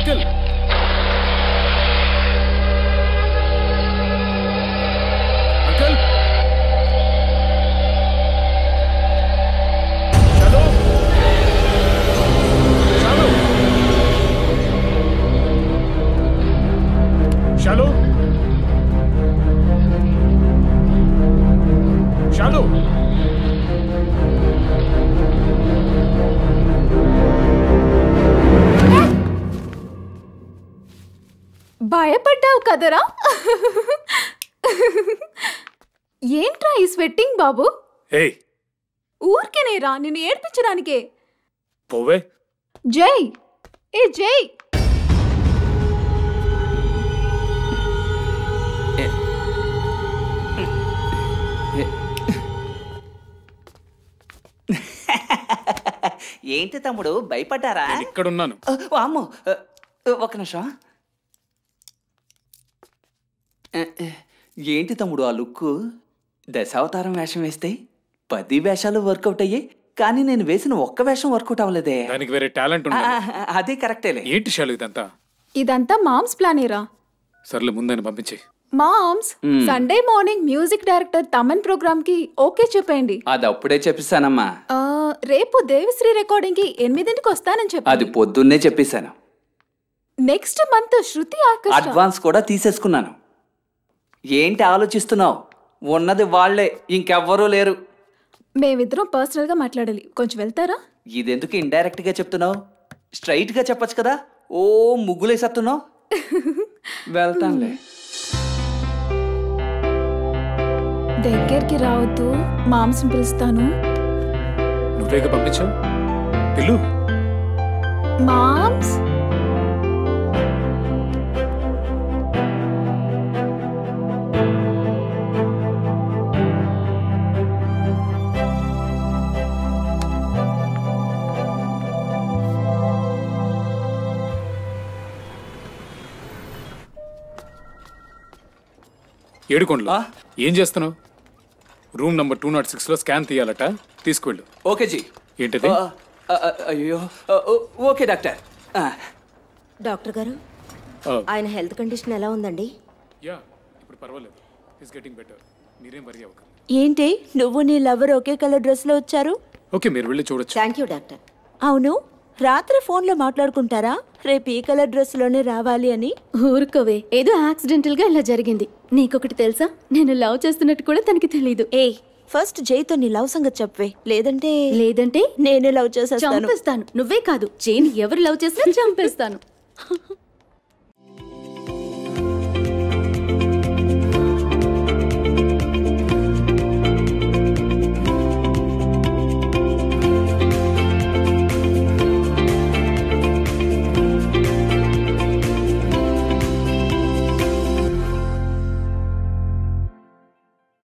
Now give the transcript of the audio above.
Uncle uncle షాలు షాలు షాలు షాలు భయపడ్డావు కదరా ఏంట్రా ఈ స్వెట్టింగ్ బాబు ఏయ్ ఊరికేనేరా నిన్ను ఏడ్పించడానికే పోవే జై ఏ జై ఏంటి తమ్ముడు భయపడ్డారా నేను ఇక్కడున్నాను ఆ, అమ్మో ఆ, ఒక నిమిషం ఆ, ఆ, ఏంటి తమ్ముడు ఆ లుక్ దశావతారం వేషం వేస్తే పది వేషాలు వర్కౌట్ అయ్యాయి కానీ నేను వేసిన ఒక్క వేషం వర్కౌట్ అవ్వలేదే దానికి వేరే టాలెంట్ ఆ, ఉంది అదే కరెక్టేలే ఏంటి షాలు ఇదంతా ఇదంతా మామ్స్ ప్లానేరా సర్లే ముందని పంపించే moms Sunday morning music director Thaman program కి ఓకే చెప్పండి అది అప్పుడే చెప్పిస్తానమ్మా ఆ, రేపు దేవిశ్రీ రికార్డింగ్ కి ఎనిమిదింటికి వస్తానని అది చెప్పండి పొద్దున్నే చెప్పేశాను నెక్స్ట్ మంత్ శృతి ఆకర్షణ అడ్వాన్స్ కూడా తీసేసుకున్నాను ఏంటి ఆలోచిస్తున్నావు ఉన్నది వాళ్ళే ఇంకెవ్వరూ లేరు మేమిద్దరం పర్సనల్ గా మాట్లాడాలి కొంచెం వెళ్తారా ఇదెందుకు ఇండైరెక్ట్ గా చెప్తున్నావు స్ట్రైట్ గా చెప్పొచ్చు కదా ఓ ముగ్గులేసేస్తున్నావు వెళ్తానులే దగ్గరికి రావద్దు మామ్స్ పిలుస్తాను నువ్వేగా పంపించావు పిల్లు మామ్స్ ఏడుకోండ్లా ఆ? ఏం చేస్తున్నావు room number two naught six లో స్కాన్ తీయాలట తీసుకువెళ్ళు ఓకే జీ ఏంటది ఆ, ఆ, ఆ, అయ్యో ఆ, ఓ- ఓకే డాక్టర్ ఆ, డాక్టర్ గారు ఆ, ఆయన హెల్త్ కండిషన్ ఎలా ఉందండి యా ఇప్పుడు పర్వాలేదు ఈస్ గెటింగ్ బెటర్ మీరేం వరి అవ్వకండి ఏంటి నువ్వు నీ లవర్ ఒకే కలర్ డ్రెస్ లో వచ్చారు ఓకే మీరు వెళ్ళి చూడొచ్చు థ్యాంక్ యూ డాక్టర్ అవును రాత్రి ఫోన్లో మాట్లాడుకుంటారా రేపు ఈ కలర్ డ్రెస్ లోనే రావాలి అని ఊరుకోవే ఏదో యాక్సిడెంటల్ గా ఇలా జరిగింది నీకొకటి తెలుసా నేను లవ్ చేస్తున్నట్టు కూడా తనకి తెలీదు ఏయ్ ఫస్ట్ జైతో నీ లవ్ సంగతి చెప్పవే లేదంటే లేదంటే నేనే లవ్ చేసేస్తాను చంపేస్తాను నువ్వే కాదు జైన్ ఎవరు లవ్ చేసినా చంపేస్తాను